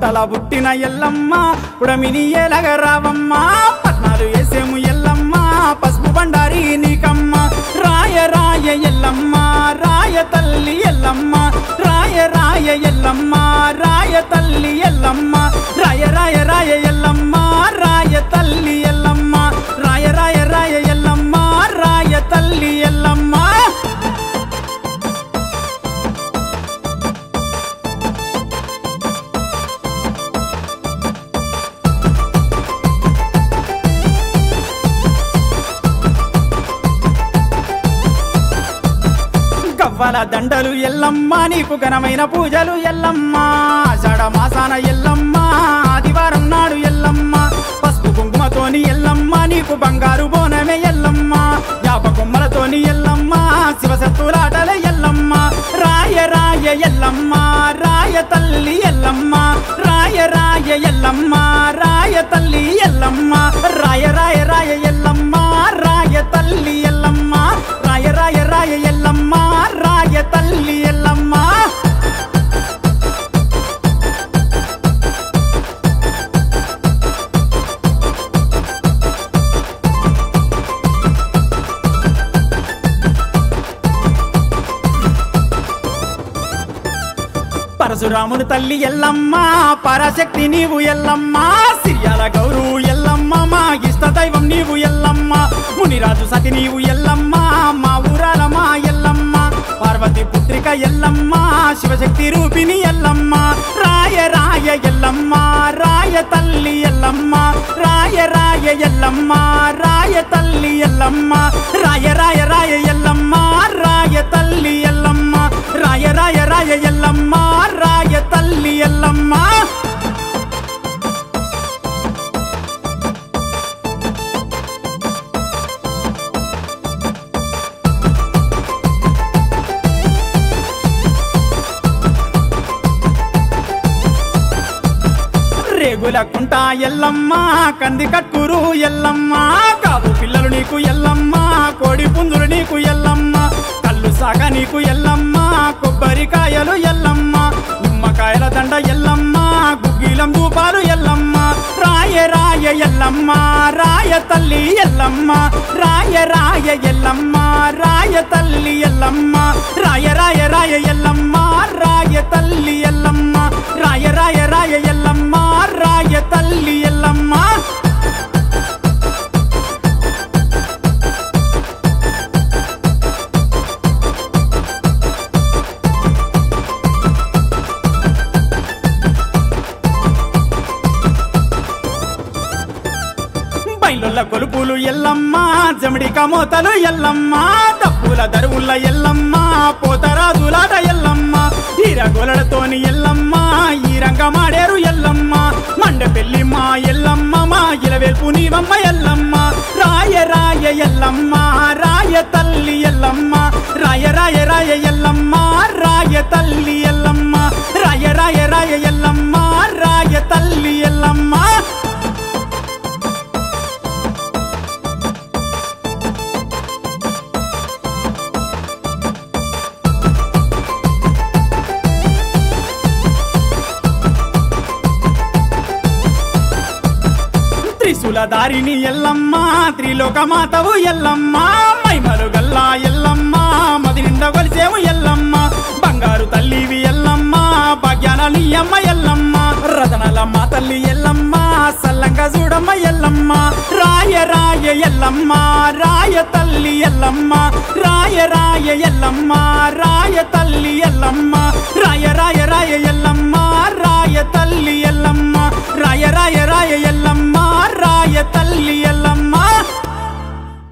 పుట్టల పుట్టిన ఎల్లమ్మ పుడమిని ఎలగరావమ్మ పట్నాలు వేసేము ఎల్లమ్మ పసుపు బండారి నీకమ్మ రాయ రాయ ఎల్లమ్మ రాయ తల్లి ఎల్లమ్మ రాయ రాయ ఎల్లమ్మ రాయ తల్లి ఎల్లమ్మ రాయ రాయ రాయ ఎల్లమ్మ రాయ తల్లి ఎల్లమ్మ రాయ రాయ రాయ ఎల్లమ్మ రాయ తల్లి ఎల్లమ్మ గవ్వల దండలు ఎల్లమ్మ నీకు ఘనమైన పూజలు ఎల్లమ్మ ఆషాఢ మాసాన ఎల్లమ్మ ఆదివారం నాడు ఎల్లమ్మ పసుపు కుంకుమతోని ఎల్లమ్మ నీకు బంగారు బోనమే ఎల్లమ్మ యాప కొమ్మలతోని ఎల్లమ్మ శివశత్తులాటల ఎల్లమ్మ రాయ రాయ ఎల్లమ్మ రాయ తల్లి ఎల్లమ్మ రాయ రాయ ఎల్లమ్మ రాయ తల్లి ఎల్లమ్మ రాయ రాయ రాయ ఎల్లమ్మ రాయ తల్లి ఎల్లమ్మ రాయ రాయ రాయ ఎల్లమ్మ రాయ తల్లి ఎల్లమ్మ పరశురాముని తల్లి ఎల్లమ్మ పరాశక్తి నీవు ఎల్లమ్మ సిరియాల గౌరు ఎల్లమ్మ మా ఇష్ట దైవం నీవు ఎల్లమ్మ మునిరాజు సతి నీవు ఎల్లమ్మ మా ఊరాల మా ఎల్లమ్మ పార్వతి పుత్రిక ఎల్లమ్మ శివశక్తి రూపిణి ఎల్లమ్మ రాయ రాయ ఎల్లమ్మ రాయ తల్లి ఎల్లమ్మ రాయ రాయ ఎల్లమ్మ రాయ తల్లి ఎల్లమ్మ రాయ రాయ రాయ ఎల్లమ్మ రాయ తల్లి ఎల్లమ్మ రాయ రాయ రాయ ఎల్లమ్మ రాయ తల్లి ఎల్లమ్మ రేగుల కుంట ఎల్లమ్మ కంది కట్టురు ఎల్లమ్మ కాదు పిల్లలు నీకు ఎల్లమ్మ కోడి పుందులు నీకు ఎల్లమ్మ కళ్ళు సాగ నీకు ఎల్లమ్మ కొబ్బరికాయలు ఎల్లమ్మ నిమ్మకాయల దండ ఎల్లమ్మ గుగ్గిలం దూపాలు ఎల్లమ్మ రాయ రాయ ఎల్లమ్మ రాయ తల్లి ఎల్లమ్మ రాయ రాయ ఎల్లమ్మ రాయ తల్లి ఎల్లమ్మ రాయ రాయ రాయ ఎల్లమ్మ రాయ తల్లి ఎల్లమ్మ రాయ రాయ రాయ ఎల్లమ్మ రాయ తల్లి ఎల్లమ్మ బయలుల కొలుపులు ఎల్లమ్మ జమిడి కమోతలు ఎల్లమ్మ తప్పుల దరువుల ఎల్లమ్మ పోతరాజులాట ఎల్లమ్మ ఈరగొలలతోని ఎల్లమ్మ ఈ రంగమాడేరు ఎల్లమ్మ మండ పెళ్లి మా ఎల్లమ్మ మా ఇలవేల్పు నీవమ్మ ఎల్లమ్మ రాయ రాయ ఎల్లమ్మ రాయ తల్లి ఎల్లమ్మ రాయ రాయ రాయ ఎల్లమ్మ రాయ తల్లి ఎల్లమ్మ రాయ రాయ రాయ ఎల్లమ్మ రాయ తల్లి ఎల్లమ్మ త్రిశూల దారిని ఎల్లమ్మ త్రిలోక మాతవు ఎల్లమ్మ మైమలు గల్లా ఎల్లమ్మ మది నిండా కొలిసేము ఎల్లమ్మ బంగారు తల్లివి ఎల్లమ్మ భాగ్యాన నీయమ్మ ఎల్లమ్మ రతనల మా తల్లి ఎల్లమ్మ సల్లంగా చూడమ్మ ఎల్లమ్మ రాయ రాయ ఎల్లమ్మ రాయ తల్లి ఎల్లమ్మ రాయ రాయ ఎల్లమ్మ రాయ తల్లి